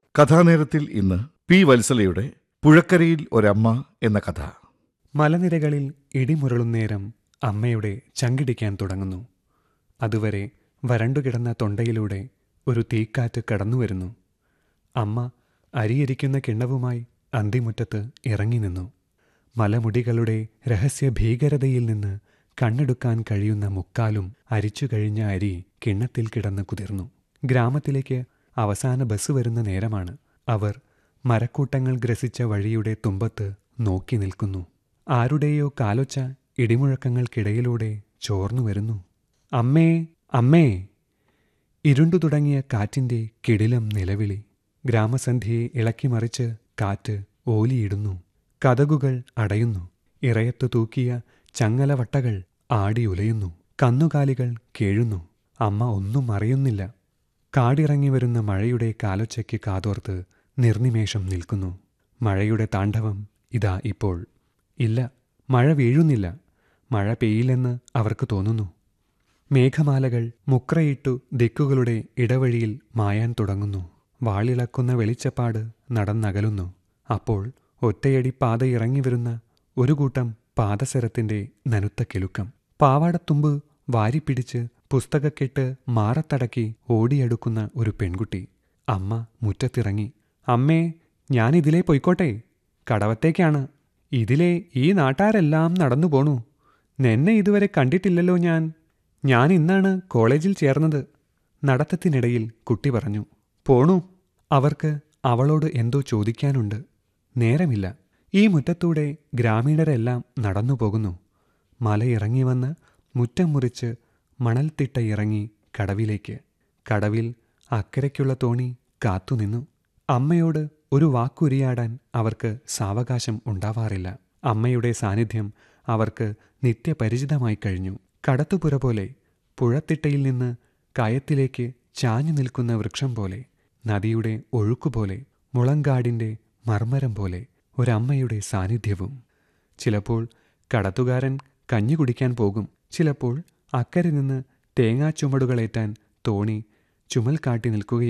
കഥാനേരത്തിൽ ഇന്ന് പി വത്സലയുടെ പുഴക്കരയിൽ ഒരമ്മ എന്ന കഥ മലനിരകളിൽ ഇടിമുരളുന്നേരം അമ്മയുടെ ചങ്കിടിക്കാൻ തുടങ്ങുന്നു അതുവരെ വരണ്ടുകിടന്ന തൊണ്ടയിലൂടെ ഒരു തീക്കാറ്റ് കടന്നുവരുന്നു അമ്മ അരിയിരിക്കുന്ന കിണ്ണവുമായി അന്തിമുറ്റത്ത് ഇറങ്ങി നിന്നു മലമുടികളുടെ രഹസ്യ ഭീകരതയിൽ നിന്ന് കണ്ണെടുക്കാൻ കഴിയുന്ന മുക്കാലും അരിച്ചു കഴിഞ്ഞ അരി കിണ്ണത്തിൽ കിടന്ന് കുതിർന്നു ഗ്രാമത്തിലേക്ക് അവസാന ബസ് വരുന്ന നേരമാണ് അവർ മരക്കൂട്ടങ്ങൾ ഗ്രസിച്ച വഴിയുടെ തുമ്പത്ത് നോക്കി നിൽക്കുന്നു ആരുടെയോ കാലൊച്ച ഇടിമുഴക്കങ്ങൾക്കിടയിലൂടെ ചോർന്നു വരുന്നു അമ്മേ അമ്മേ ഇരുണ്ടു തുടങ്ങിയ കാറ്റിന്റെ കിടിലം നിലവിളി ഗ്രാമസന്ധ്യയെ ഇളക്കിമറിച്ച് കാറ്റ് ഓലിയിടുന്നു കതകുകൾ അടയുന്നു ഇറയത്തു തൂക്കിയ ചങ്ങലവട്ടകൾ ആടിയുലയുന്നു കന്നുകാലികൾ കേഴുന്നു അമ്മ ഒന്നും അറിയുന്നില്ല കാടിറങ്ങി വരുന്ന മഴയുടെ കാലൊച്ചയ്ക്ക് കാതോർത്ത് നിർനിമേഷം നിൽക്കുന്നു മഴയുടെ താണ്ഡവം ഇതാ ഇപ്പോൾ ഇല്ല മഴ വീഴുന്നില്ല മഴ പെയ്യില്ലെന്ന് അവർക്ക് തോന്നുന്നു മേഘമാലകൾ മുക്രയിട്ടു ദിക്കുകളുടെ ഇടവഴിയിൽ മായാൻ തുടങ്ങുന്നു വാളിളക്കുന്ന വെളിച്ചപ്പാട് നടന്നകലുന്നു അപ്പോൾ ഒറ്റയടി പാത ഇറങ്ങി വരുന്ന ഒരു കൂട്ടം പാദസരത്തിന്റെ നനുത്ത കിലുക്കം പാവാടത്തുമ്പ് വാരിപ്പിടിച്ച് പുസ്തകക്കെട്ട് മാറത്തടക്കി ഓടിയെടുക്കുന്ന ഒരു പെൺകുട്ടി അമ്മ മുറ്റത്തിറങ്ങി അമ്മേ ഞാനിതിലേ പൊയ്ക്കോട്ടെ കടവത്തേക്കാണ് ഇതിലെ ഈ നാട്ടാരെല്ലാം നടന്നു പോണു നിന്നെ ഇതുവരെ കണ്ടിട്ടില്ലല്ലോ ഞാൻ ഞാൻ ഇന്നാണ് കോളേജിൽ ചേർന്നത് നടത്തത്തിനിടയിൽ കുട്ടി പറഞ്ഞു പോണു അവർക്ക് അവളോട് എന്തോ ചോദിക്കാനുണ്ട് നേരമില്ല ഈ മുറ്റത്തൂടെ ഗ്രാമീണരെല്ലാം നടന്നു പോകുന്നു മലയിറങ്ങി വന്ന് മുറ്റം മുറിച്ച് മണൽത്തിട്ട ഇറങ്ങി കടവിലേക്ക് കടവിൽ അക്കരയ്ക്കുള്ള തോണി കാത്തുനിന്നു അമ്മയോട് ഒരു വാക്കുരിയാടാൻ അവർക്ക് സാവകാശം ഉണ്ടാവാറില്ല അമ്മയുടെ സാന്നിധ്യം അവർക്ക് നിത്യപരിചിതമായി കഴിഞ്ഞു കടത്തുപുര പോലെ പുഴത്തിട്ടയിൽ നിന്ന് കയത്തിലേക്ക് ചാഞ്ഞു നിൽക്കുന്ന വൃക്ഷം പോലെ നദിയുടെ ഒഴുക്കുപോലെ മുളങ്കാടിന്റെ മർമ്മരം പോലെ ഒരമ്മയുടെ സാന്നിധ്യവും ചിലപ്പോൾ കടത്തുകാരൻ കഞ്ഞി കുടിക്കാൻ പോകും ചിലപ്പോൾ അക്കരെ നിന്ന് തേങ്ങാച്ചുമടുകളേറ്റാൻ തോണി ചുമൽ കാട്ടി നിൽക്കുകയും